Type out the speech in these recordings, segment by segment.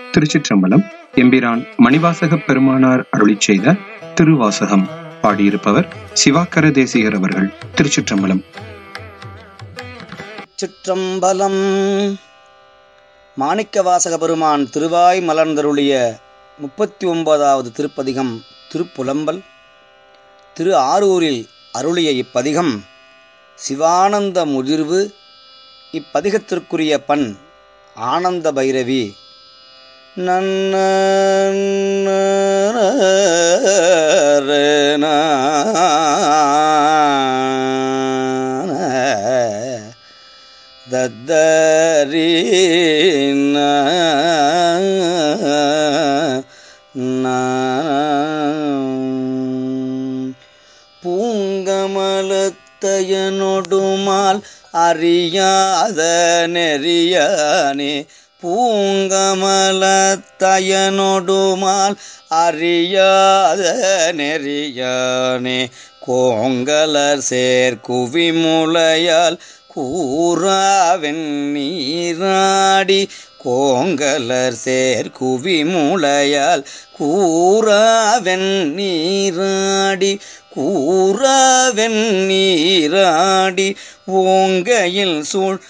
திருச்சிற்றம்பலம் எம்பிரான் மணிவாசக பெருமானார் அருளிச் செய்த திருவாசகம் பாடியிருப்பவர் சிவாக்கர தேசிகர் அவர்கள் திருச்சிற்றம்பலம் சிற்றம்பலம் மாணிக்கவாசக பெருமான் திருவாய் மலர்ந்தருளிய முப்பத்தி ஒன்பதாவது திருப்பதிகம் திருப்புலம்பல் திரு ஆரூரில் அருளிய இப்பதிகம் சிவானந்த முதிர்வு இப்பதிகத்திற்குரிய பண் ஆனந்த பைரவி நன்ன தத்தரீன பூங்கமலத்தையனொடுமால் அறியாத நெறியானே பூங்கமலத்தயனொடுமால் அறியாத நெறியானே கோங்கலர் சேர்க்குவிமுலையால் கூறாவென் நீராடி கோங்கலர் சேர்க்குவிமுலையால் கூறாவென் நீராடி கூறாவென் நீராடி ஓங்கையில் சூழ்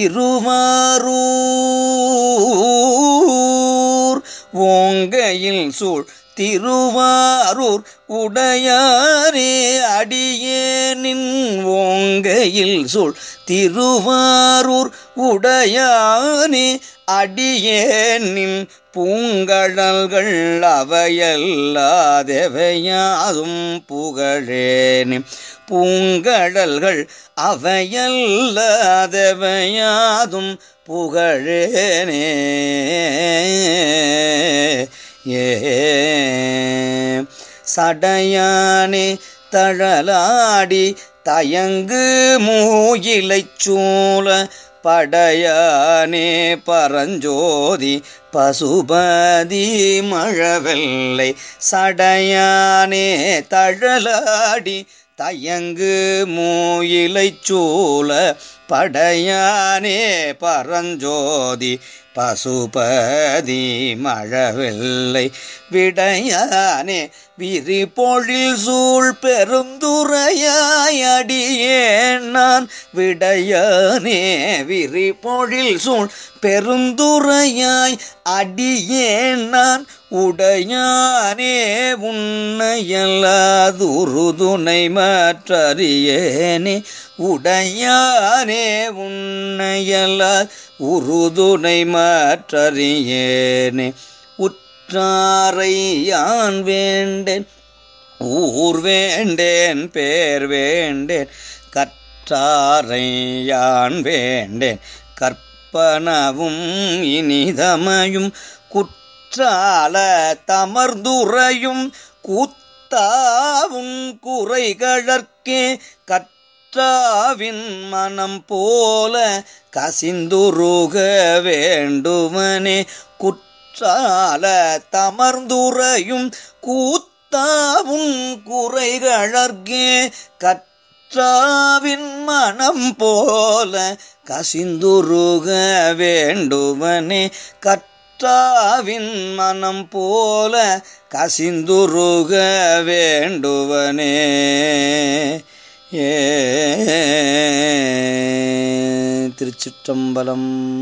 திருவாரூர் ஓங்கையில் சூழ் திருவாரூர் உடையாரே அடியேனின் ஓங்கையில் சூழ் திருவாரூர் உடையானே அடியேனின் பூங்கடல்கள் அவையல்லாதவையாதும் புகழேனே பூங்கடல்கள் அவையல்லாதவையாதும் புகழேனே ஏ சடையானே தழலாடி தயங்கு மூயிலைச் சூழ படையானே பரஞ்சோதி பசுபதி மழவெல்லை சடையானே தழலாடி தயங்கு மூயிலைச் சூழ படையானே பரஞ்சோதி பசுபதி மழவெல்லை விடையானே விரிபொழில் சூழ் பெருந்துரையாய் அடியேன் நான் விடையானே விரிபொழில் சூழ் பெருந்துரையாய் அடியேன் நான் உடையானே உன்னையல்லாதுருதுணை மற்றறியேனே உடையானே உன்னையல்லாது உருதுணை மற்றறியேனே உற்றாரை யான் வேண்டேன் ஊர் வேண்டேன் பேர் வேண்டேன் கற்றாரை யான் வேண்டேன் கற்பனவும் இனிதமையும் குற்றால தமர்ந்துரையும் கூத்தாவும் குறைகழற்கே கற் கற்றாவின் மனம் போல கசிந்துருக வேண்டுமனே குற்றால தமர்ந்துரையும் கூத்தாவும் குறைகழற்கே கற்றாவின் மனம் போல கசிந்துருக வேண்டுமனே கற்றாவின் மனம் போல கசிந்துருக வேண்டுவனே ஏ திருச்சிற்றம்பலம்